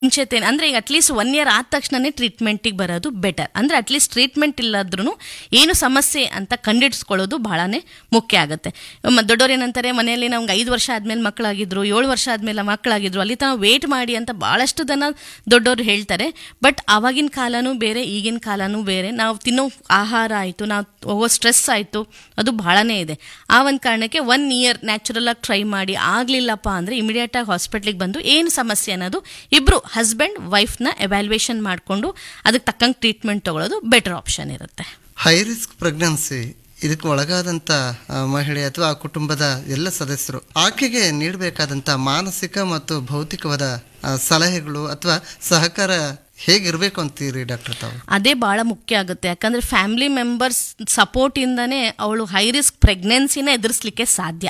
ಮುಂಚೆತೆ ಅಂದ್ರೆ ಈಗ at least one year ಆದ ತಕ್ಷಣನೇ ಟ್ರೀಟ್ಮೆಂಟಿಗೆ ಬರೋದು ಬೆಟರ್ ಅಂದ್ರೆ ಅಟ್ಲೀಸ್ಟ್ ಟ್ರೀಟ್ಮೆಂಟ್ ಇಲ್ಲದ್ರೂ ಏನು ಸಮಸ್ಯೆ ಅಂತ ಕಂಡಿಡ್ಸ್ಕೊಳ್ಳೋದು ಬಹಳನೇ ಮುಖ್ಯ ಆಗುತ್ತೆ ಮ- ದೊಡ್ಡವ್ರು ಏನಂತಾರೆ ಮನೆಯಲ್ಲಿ ನಮ್ಗೆ ಐದು ವರ್ಷ ಆದ್ಮೇಲೆ ಮಕ್ಕಳಾಗಿದ್ರು ಏಳು ವರ್ಷ ಆದ್ಮೇಲೆ ಮಕ್ಕಳಾಗಿದ್ರು ಅಲ್ಲಿ ತನಕ ವೇಟ್ ಮಾಡಿ ಅಂತ ಬಹಳಷ್ಟು ಜನ ದೊಡ್ಡವರು ಹೇಳ್ತಾರೆ ಬಟ್ ಆವಾಗಿನ ಕಾಲನೂ ಬೇರೆ ಈಗಿನ ಕಾಲನೂ ಬೇರೆ ನಾವು ತಿನ್ನೋ ಆಹಾರ ಆಯಿತು ನಾವು ಹೋಗೋ ಸ್ಟ್ರೆಸ್ ಆಯಿತು ಅದು ಬಹಳನೇ ಇದೆ ಆ ಒಂದು ಕಾರಣಕ್ಕೆ ಒನ್ ಇಯರ್ ನ್ಯಾಚುರಲ್ ಆಗಿ ಟ್ರೈ ಮಾಡಿ ಆಗ್ಲಿಲ್ಲಪ್ಪ ಅಂದ್ರೆ ಇಮಿಡಿಯೇಟ್ ಆಗಿ ಹಾಸ್ಪಿಟ್ಲಿಗೆ ಬಂದು ಏನು ಸಮಸ್ಯೆ ಅನ್ನೋದು ಇಬ್ರು ಹಸ್ಬೆಂಡ್ ವೈಫ್ನ ಎವ್ಯಾಲ್ಯೂಯೇಷನ್ ಮಾಡಿಕೊಂಡು ಅದಕ್ಕೆ ತಕ್ಕಂಗೆ ಟ್ರೀಟ್ಮೆಂಟ್ ತಗೊಳ್ಳೋದು ಬೆಟರ್ ಆಪ್ಷನ್ ಇರುತ್ತೆ ಹೈ ರಿಸ್ಕ್ ಪ್ರೆಗ್ನೆನ್ಸಿ ಇದಕ್ಕೆ ಒಳಗಾದಂಥ ಆ, ಮಹಿಳೆ ಅಥವಾ ಆ ಕುಟುಂಬದ ಎಲ್ಲ ಸದಸ್ಯರು ಆಕೆಗೆ ನೀಡಬೇಕಾದಂಥ ಮಾನಸಿಕ ಮತ್ತು ಭೌತಿಕವಾದ ಆ, ಸಲಹೆಗಳು ಅಥವಾ ಸಹಕಾರ ಹೇಗಿರಬೇಕು ಅಂತೀರಿ ಡಾಕ್ಟರ್ ತಾವು ಅದೇ ಬಹಳ ಮುಖ್ಯ ಆಗುತ್ತೆ ಯಾಕಂದ್ರೆ ಫ್ಯಾಮಿಲಿ ಮೆಂಬರ್ಸ್ ಸಪೋರ್ಟಿಂದನೇ ಅವಳು ಹೈ ರಿಸ್ಕ್ ಪ್ರೆಗ್ನೆನ್ಸಿನ ಎದುರಿಸ್ಲಿಕ್ಕೆ ಸಾಧ್ಯ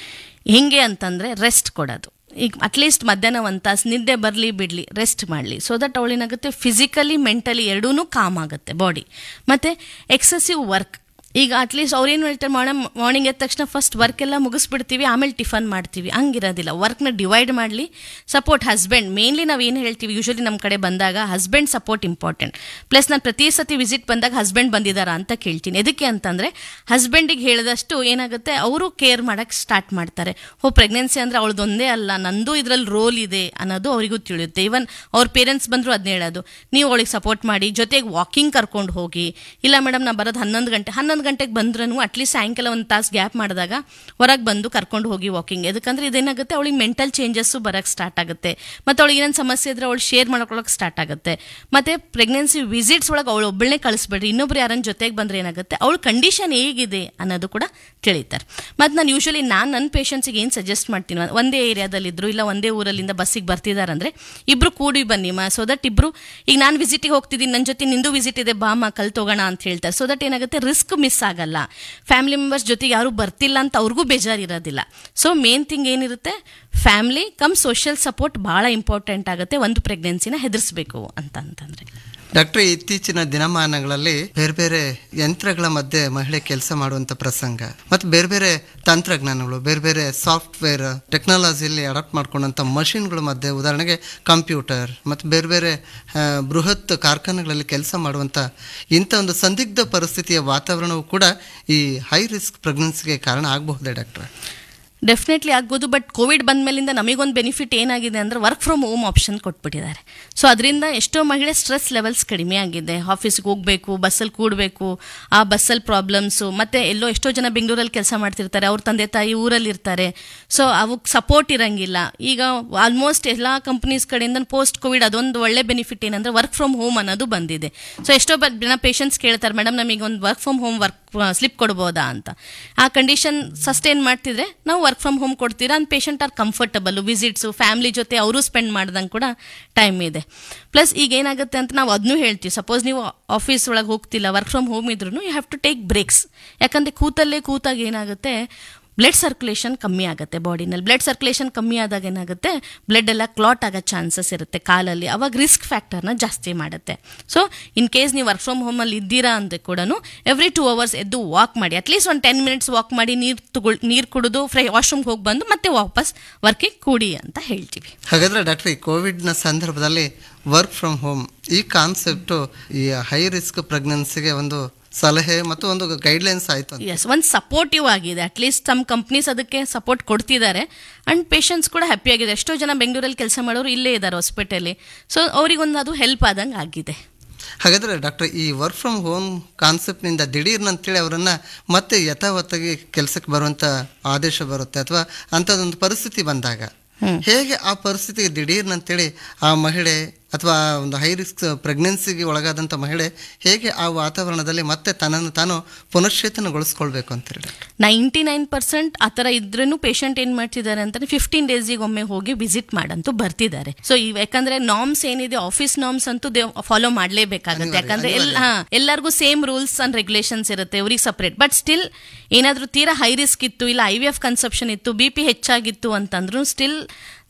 ಹೆಂಗೆ ಅಂತಂದ್ರೆ ರೆಸ್ಟ್ ಕೊಡೋದು ಈಗ ಅಟ್ಲೀಸ್ಟ್ ಮಧ್ಯಾಹ್ನ ಒಂದು ತಾಸು ನಿದ್ದೆ ಬರಲಿ ಬಿಡಲಿ ರೆಸ್ಟ್ ಮಾಡಲಿ ಸೊ ದಟ್ ಅವಳೇನಾಗುತ್ತೆ ಫಿಸಿಕಲಿ ಮೆಂಟಲಿ ಎರಡೂ ಕಾಮ್ ಆಗುತ್ತೆ ಬಾಡಿ ಮತ್ತು ಎಕ್ಸೆಸಿವ್ ವರ್ಕ್ ಈಗ ಅಟ್ಲೀಸ್ಟ್ ಅವ್ರೇನು ಹೇಳ್ತಾರೆ ಮೇಡಮ್ ಮಾರ್ನಿಂಗ್ ಎದ್ದ ತಕ್ಷಣ ಫಸ್ಟ್ ವರ್ಕ್ ಎಲ್ಲ ಮುಗಿಸ್ಬಿಡ್ತೀವಿ ಆಮೇಲೆ ಟಿಫನ್ ಮಾಡ್ತೀವಿ ಹಂಗಿರೋದಿಲ್ಲ ವರ್ಕ್ನ ಡಿವೈಡ್ ಮಾಡಲಿ ಸಪೋರ್ಟ್ ಹಸ್ಬೆಂಡ್ ಮೇನ್ಲಿ ನಾವು ಏನು ಹೇಳ್ತೀವಿ ಯೂಶಲಿ ನಮ್ಮ ಕಡೆ ಬಂದಾಗ ಹಸ್ಬೆಂಡ್ ಸಪೋರ್ಟ್ ಇಂಪಾರ್ಟೆಂಟ್ ಪ್ಲಸ್ ನಾನು ಪ್ರತಿ ಸತಿ ವಿಸಿಟ್ ಬಂದಾಗ ಹಸ್ಬೆಂಡ್ ಬಂದಿದ್ದಾರಾ ಅಂತ ಕೇಳ್ತೀನಿ ಎದಕ್ಕೆ ಅಂತಂದರೆ ಹಸ್ಬೆಂಡಿಗೆ ಹೇಳಿದಷ್ಟು ಏನಾಗುತ್ತೆ ಅವರು ಕೇರ್ ಮಾಡೋಕ್ಕೆ ಸ್ಟಾರ್ಟ್ ಮಾಡ್ತಾರೆ ಓ ಪ್ರೆಗ್ನೆನ್ಸಿ ಅಂದರೆ ಅವಳದೊಂದೇ ಅಲ್ಲ ನಂದು ಇದರಲ್ಲಿ ರೋಲ್ ಇದೆ ಅನ್ನೋದು ಅವರಿಗೂ ತಿಳಿಯುತ್ತೆ ಈವನ್ ಅವ್ರ ಪೇರೆಂಟ್ಸ್ ಬಂದರೂ ಅದನ್ನ ಹೇಳೋದು ನೀವು ಅವಳಿಗೆ ಸಪೋರ್ಟ್ ಮಾಡಿ ಜೊತೆಗೆ ವಾಕಿಂಗ್ ಕರ್ಕೊಂಡು ಹೋಗಿ ಇಲ್ಲ ಮೇಡಮ್ ನಾ ಬರೋದು ಹನ್ನೊಂದು ಗಂಟೆ ಹನ್ನೊಂದು ಗಂಟೆಗೆ ಬಂದ್ರೂ ಅಟ್ಲೀಸ್ಟ್ ಸಾಯಂಕಾಲ ಒಂದು ತಾಸು ಗ್ಯಾಪ್ ಮಾಡಿದಾಗ ಹೊರಗೆ ಬಂದು ಕರ್ಕೊಂಡು ಹೋಗಿ ವಾಕಿಂಗ್ ಯಾಕಂದ್ರೆ ಇದೇನಾಗುತ್ತೆ ಅವಳಿಗೆ ಮೆಂಟಲ್ ಚೇಂಜಸ್ಸು ಬರೋಕ್ಕೆ ಸ್ಟಾರ್ಟ್ ಆಗುತ್ತೆ ಮತ್ತು ಅವಳಿಗೆ ಏನೇನು ಸಮಸ್ಯೆ ಇದ್ರೆ ಅವಳು ಶೇರ್ ಮಾಡ್ಕೊಳ್ಳೋಕೆ ಸ್ಟಾರ್ಟ್ ಆಗುತ್ತೆ ಮತ್ತು ಪ್ರೆಗ್ನೆನ್ಸಿ ವಿಸಿಟ್ಸ್ ಒಳಗೆ ಅವಳು ಒಬ್ಬಳನ್ನೇ ಕಳಿಸ್ಬೇಡ್ರಿ ಇನ್ನೊಬ್ರು ಯಾರನ್ನ ಜೊತೆಗೆ ಬಂದ್ರೆ ಏನಾಗುತ್ತೆ ಅವಳ ಕಂಡೀಷನ್ ಹೇಗಿದೆ ಅನ್ನೋದು ಕೂಡ ತಿಳಿತಾರೆ ಮತ್ತು ನಾನು ಯೂಶಲಿ ನಾನು ನನ್ನ ಪೇಷಂಟ್ಸಿಗೆ ಏನು ಸಜೆಸ್ಟ್ ಮಾಡ್ತೀನಿ ಒಂದೇ ಏರಿಯಾದಲ್ಲಿದ್ದರು ಇಲ್ಲ ಒಂದೇ ಊರಲ್ಲಿಂದ ಬಸ್ಸಿಗೆ ಬರ್ತಿದಾರಂದ್ರೆ ಇಬ್ರು ಕೂಡಿ ಬನ್ನಿ ಮಾ ಸೊ ದಟ್ ಇಬ್ರು ಈಗ ನಾನು ವಿಸಿಟಿಗೆ ಹೋಗ್ತಿದ್ದೀನಿ ನನ್ನ ಜೊತೆ ನಿಂದು ವಿಸಿಟ್ ಇದೆ ಬಾ ಮಾ ಕಲ್ ತಗೋಣ ಅಂತ ಹೇಳ್ತಾರೆ ಸೊ ದಟ್ ಏನಾಗುತ್ತೆ ರಿಸ್ಕ್ ಮಿಸ್ ಆಗಲ್ಲ ಫ್ಯಾಮಿಲಿ ಮೆಂಬರ್ಸ್ ಜೊತೆಗೆ ಯಾರು ಬರ್ತಿಲ್ಲ ಅಂತ ಅವ್ರಿಗೂ ಬೇಜಾರಿರೋದಿಲ್ಲ ಸೊ ಮೇನ್ ಥಿಂಗ್ ಏನಿರುತ್ತೆ ಫ್ಯಾಮಿಲಿ ಕಮ್ ಸೋಷಿಯಲ್ ಸಪೋರ್ಟ್ ಭಾಳ ಇಂಪಾರ್ಟೆಂಟ್ ಆಗುತ್ತೆ ಒಂದು ಪ್ರೆಗ್ನೆನ್ಸಿನ ಹೆದರ್ಸ್ಬೇಕು ಅಂತ ಅಂತಂದ್ರೆ ಡಾಕ್ಟರ್ ಇತ್ತೀಚಿನ ದಿನಮಾನಗಳಲ್ಲಿ ಬೇರೆ ಬೇರೆ ಯಂತ್ರಗಳ ಮಧ್ಯೆ ಮಹಿಳೆ ಕೆಲಸ ಮಾಡುವಂತ ಪ್ರಸಂಗ ಮತ್ತು ಬೇರೆ ಬೇರೆ ತಂತ್ರಜ್ಞಾನಗಳು ಬೇರೆ ಬೇರೆ ಸಾಫ್ಟ್ವೇರ್ ಟೆಕ್ನಾಲಜಿಯಲ್ಲಿ ಅಡಾಪ್ಟ್ ಮಾಡ್ಕೊಂಡಂಥ ಮಷಿನ್ಗಳ ಮಧ್ಯೆ ಉದಾಹರಣೆಗೆ ಕಂಪ್ಯೂಟರ್ ಮತ್ತು ಬೇರೆ ಬೇರೆ ಆ, ಬೃಹತ್ ಕಾರ್ಖಾನೆಗಳಲ್ಲಿ ಕೆಲಸ ಮಾಡುವಂಥ ಇಂಥ ಒಂದು ಸಂದಿಗ್ಧ ಪರಿಸ್ಥಿತಿಯ ವಾತಾವರಣವು ಕೂಡ ಈ ಹೈ ರಿಸ್ಕ್ ಪ್ರೆಗ್ನೆನ್ಸಿಗೆ ಕಾರಣ ಆಗಬಹುದೇ ಡಾಕ್ಟರ್ ಡೆಫಿನೆಟ್ಲಿ ಆಗ್ಬೋದು ಬಟ್ ಕೋವಿಡ್ ಬಂದ್ಮೇಲಿಂದ ನಮಗೊಂದು ಬೆನಿಫಿಟ್ ಏನಾಗಿದೆ ಅಂದ್ರೆ ವರ್ಕ್ ಫ್ರಮ್ ಹೋಮ್ ಆಪ್ಷನ್ ಕೊಟ್ಬಿಟ್ಟಿದ್ದಾರೆ ಸೊ ಅದರಿಂದ ಎಷ್ಟೋ ಮಹಿಳೆ ಸ್ಟ್ರೆಸ್ ಲೆವೆಲ್ಸ್ ಕಡಿಮೆ ಆಗಿದೆ ಆಫೀಸ್ಗೆ ಹೋಗಬೇಕು ಬಸ್ಸಲ್ಲಿ ಕೂಡಬೇಕು ಆ ಬಸ್ಸಲ್ಲಿ ಪ್ರಾಬ್ಲಮ್ಸು ಮತ್ತು ಎಲ್ಲೋ ಎಷ್ಟೋ ಜನ ಬೆಂಗಳೂರಲ್ಲಿ ಕೆಲಸ ಮಾಡ್ತಿರ್ತಾರೆ ಅವ್ರ ತಂದೆ ತಾಯಿ ಊರಲ್ಲಿ ಇರ್ತಾರೆ ಸೊ ಅವಕ್ಕೆ ಸಪೋರ್ಟ್ ಇರಂಗಿಲ್ಲ ಈಗ ಆಲ್ಮೋಸ್ಟ್ ಎಲ್ಲ ಕಂಪ್ನೀಸ್ ಕಡೆಯಿಂದ ಪೋಸ್ಟ್ ಕೋವಿಡ್ ಅದೊಂದು ಒಳ್ಳೆ ಬೆನಿಫಿಟ್ ಏನಂದ್ರೆ ವರ್ಕ್ ಫ್ರಮ್ ಹೋಮ್ ಅನ್ನೋದು ಬಂದಿದೆ ಸೊ ಎಷ್ಟೋ ಬ- ಜನ ಪೇಷಂಟ್ಸ್ ಕೇಳ್ತಾರೆ ಮೇಡಮ್ ನಮಗೆ ಒಂದು work from home work slip ಕೊಡ್ಬೋದಾ ಅಂತ ಆ ಕಂಡೀಷನ್ ಸಸ್ಟೈನ್ ಮಾಡ್ತಿದ್ರೆ ನಾವು ವರ್ಕ್ ಫ್ರಮ್ ಹೋಮ್ ಕೊಡ್ತೀರಾ and patient are comfortable visits family ಜೊತೆ ಅವರು ಸ್ಪೆಂಡ್ ಮಾಡ್ದಂಗೆ ಕೂಡ ಟೈಮ್ ಇದೆ ಪ್ಲಸ್ ಈಗ ಏನಾಗುತ್ತೆ ಅಂತ ನಾವು ಅದನ್ನೂ ಹೇಳ್ತೀವಿ ಸಪೋಸ್ ನೀವು ಆಫೀಸ್ ಒಳಗೆ ಹೋಗ್ತಿಲ್ಲ ವರ್ಕ್ ಫ್ರಮ್ ಹೋಮ್ ಇದ್ರೂ you have to take breaks ಯಾಕಂದರೆ ಕೂತಲ್ಲೇ ಕೂತಾಗ ಏನಾಗುತ್ತೆ ಬ್ಲಡ್ ಸರ್ಕ್ಯುಲೇಷನ್ ಕಮ್ಮಿ ಆಗುತ್ತೆ ಬಾಡಿನಲ್ಲಿ ಬ್ಲಡ್ ಸರ್ಕ್ಯುಲೇಷನ್ ಕಮ್ಮಿ ಆದಾಗ ಏನಾಗುತ್ತೆ ಬ್ಲಡ್ ಎಲ್ಲ ಕ್ಲಾಟ್ ಆಗೋ ಚಾನ್ಸಸ್ ಇರುತ್ತೆ ಕಾಲಲ್ಲಿ ಅವಾಗ ರಿಸ್ಕ್ ಫ್ಯಾಕ್ಟರ್ನ ಜಾಸ್ತಿ ಮಾಡುತ್ತೆ ಸೊ ಇನ್ ಕೇಸ್ ನೀವು ವರ್ಕ್ ಫ್ರಮ್ ಹೋಮಲ್ಲಿ ಇದ್ದೀರಾ ಅಂದ್ರೆ ಕೂಡ ಎವ್ರಿ ಟೂ ಅವರ್ಸ್ ಎದ್ದು ವಾಕ್ ಮಾಡಿ ಅಟ್ಲೀಸ್ಟ್ ಒಂದು ಟೆನ್ ಮಿನಿಟ್ಸ್ ವಾಕ್ ಮಾಡಿ ನೀರು ತಗೊಳ್ ನೀರು ಕುಡಿದು ಫ್ರೈ ವಾಶ್ರೂಮ್ಗೆ ಹೋಗಿ ಬಂದು ಮತ್ತೆ ವಾಪಸ್ ವರ್ಕಿಗೆ ಕೂಡಿ ಅಂತ ಹೇಳ್ತೀವಿ ಹಾಗಾದ್ರೆ ಡಾಕ್ಟರ್ ಈ ಕೋವಿಡ್ನ ಸಂದರ್ಭದಲ್ಲಿ ವರ್ಕ್ ಫ್ರಮ್ ಹೋಮ್ ಈ ಕಾನ್ಸೆಪ್ಟು ಈ ಹೈ ರಿಸ್ಕ್ ಪ್ರೆಗ್ನೆನ್ಸಿಗೆ ಒಂದು ಸಲಹೆ ಮತ್ತು ಒಂದು ಗೈಡ್ಲೈನ್ಸ್ ಆಯಿತು ಅಂತ ಎಸ್ ಒಂದು ಸಪೋರ್ಟಿವ್ ಆಗಿದೆ ಅಟ್ಲೀಸ್ಟ್ ಸಮ್ ಕಂಪ್ನೀಸ್ ಅದಕ್ಕೆ ಸಪೋರ್ಟ್ ಕೊಡ್ತಿದ್ದಾರೆ ಅಂಡ್ ಪೇಷಂಟ್ಸ್ ಕೂಡ ಹ್ಯಾಪಿ ಆಗಿದೆ ಎಷ್ಟೋ ಜನ ಬೆಂಗಳೂರಲ್ಲಿ ಕೆಲಸ ಮಾಡೋರು ಇಲ್ಲೇ ಇದ್ದಾರೆ ಹಾಸ್ಪಿಟಲಿ ಸೊ ಅವ್ರಿಗೊಂದು ಅದು ಹೆಲ್ಪ್ ಆದಂಗೆ ಆಗಿದೆ ಹಾಗಾದ್ರೆ ಡಾಕ್ಟರ್ ಈ ವರ್ಕ್ ಫ್ರಮ್ ಹೋಮ್ ಕಾನ್ಸೆಪ್ಟ್ನಿಂದ ದಿಢೀರ್ನಂತೇಳಿ ಅವರನ್ನ ಮತ್ತೆ ಯಥಾವತ್ತಾಗಿ ಕೆಲಸಕ್ಕೆ ಬರುವಂಥ ಆದೇಶ ಬರುತ್ತೆ ಅಥವಾ ಅಂಥದ್ದೊಂದು ಪರಿಸ್ಥಿತಿ ಬಂದಾಗ ಹೇಗೆ ಆ ಪರಿಸ್ಥಿತಿಗೆ ದಿಢೀರ್ನಂತೇಳಿ ಆ ಮಹಿಳೆ ಅಥವಾ ಒಂದು ಹೈ ರಿಸ್ಕ್ ಪ್ರೆಗ್ನೆನ್ಸಿಗೆ ಒಳಗಾದಂಥ ಮಹಿಳೆ ಹೇಗೆ ಆ ವಾತಾವರಣದಲ್ಲಿ ಮತ್ತೆ ತನ್ನನ್ನು ತಾನು ಪುನಶ್ಚೇತನಗೊಳಿಸ್ಕೊಳ್ಬೇಕು ಅಂತೀರಿ ಡಾಕ್ಟರ್ ನೈಂಟಿ ನೈನ್ ಪರ್ಸೆಂಟ್ ಆ ಥರ ಇದ್ರೂ ಪೇಷಂಟ್ ಏನು ಮಾಡ್ತಿದ್ದಾರೆ ಅಂತಂದ್ರೆ ಫಿಫ್ಟೀನ್ ಡೇಸಿಗೆ ಒಮ್ಮೆ ಹೋಗಿ ವಿಸಿಟ್ ಮಾಡಂತೂ ಬರ್ತಿದ್ದಾರೆ ಸೊ ಯಾಕಂದ್ರೆ ನಾರ್ಮ್ಸ್ ಏನಿದೆ ಆಫೀಸ್ ನಾರ್ಮ್ಸ್ ಅಂತೂ ಫಾಲೋ ಮಾಡಲೇಬೇಕಾಗುತ್ತೆ ಯಾಕಂದ್ರೆ ಎಲ್ಲ ಹಾ, ಎಲ್ಲರಿಗೂ ಸೇಮ್ ರೂಲ್ಸ್ ಅಂಡ್ ರೆಗ್ಯುಲೇಷನ್ಸ್ ಇರುತ್ತೆ ಅವ್ರಿಗೆ ಸಪ್ರೇಟ್ ಬಟ್ ಸ್ಟಿಲ್ ಏನಾದರೂ ತೀರಾ ಹೈ ರಿಸ್ಕ್ ಇತ್ತು ಇಲ್ಲ ಐ ವಿ ಎಫ್ ಕನ್ಸಪ್ಷನ್ ಇತ್ತು ಬಿ ಪಿ ಹೆಚ್ಚಾಗಿತ್ತು ಅಂತಂದ್ರೂ still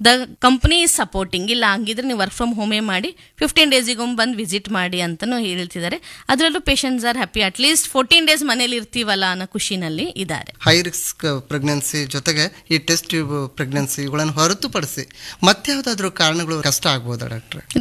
the company is supporting ಇಲ್ಲ ಹಂಗಿದ್ರೆ ನೀವು ವರ್ಕ್ ಫ್ರಮ್ ಹೋಮೇ ಮಾಡಿ ಫಿಫ್ಟೀನ್ ಡೇಸಿಗೊಮ್ಮೆ ಬಂದು ವಿಸಿಟ್ ಮಾಡಿ ಅಂತಲೂ ಹೇಳ್ತಿದ್ದಾರೆ ಅದರಲ್ಲೂ patients are happy at least fourteen days ಮನೇಲಿ ಇರ್ತೀವಲ್ಲ ಅನ್ನೋ ಖುಷಿನಲ್ಲಿ ಇದ್ದಾರೆ ಹೈ ರಿಸ್ಕ್ ಪ್ರೆಗ್ನೆನ್ಸಿ ಜೊತೆಗೆ ಈ ಟೆಸ್ಟ್ ಟ್ಯೂಬ್ ಪ್ರೆಗ್ನೆನ್ಸಿ ಇವುಗಳನ್ನು ಹೊರತುಪಡಿಸಿ ಮತ್ಯಾವುದಾದ್ರೂ ಕಾರಣಗಳು ಕಷ್ಟ ಆಗ್ಬೋದಾ ಡಾಕ್ಟ್ರೆ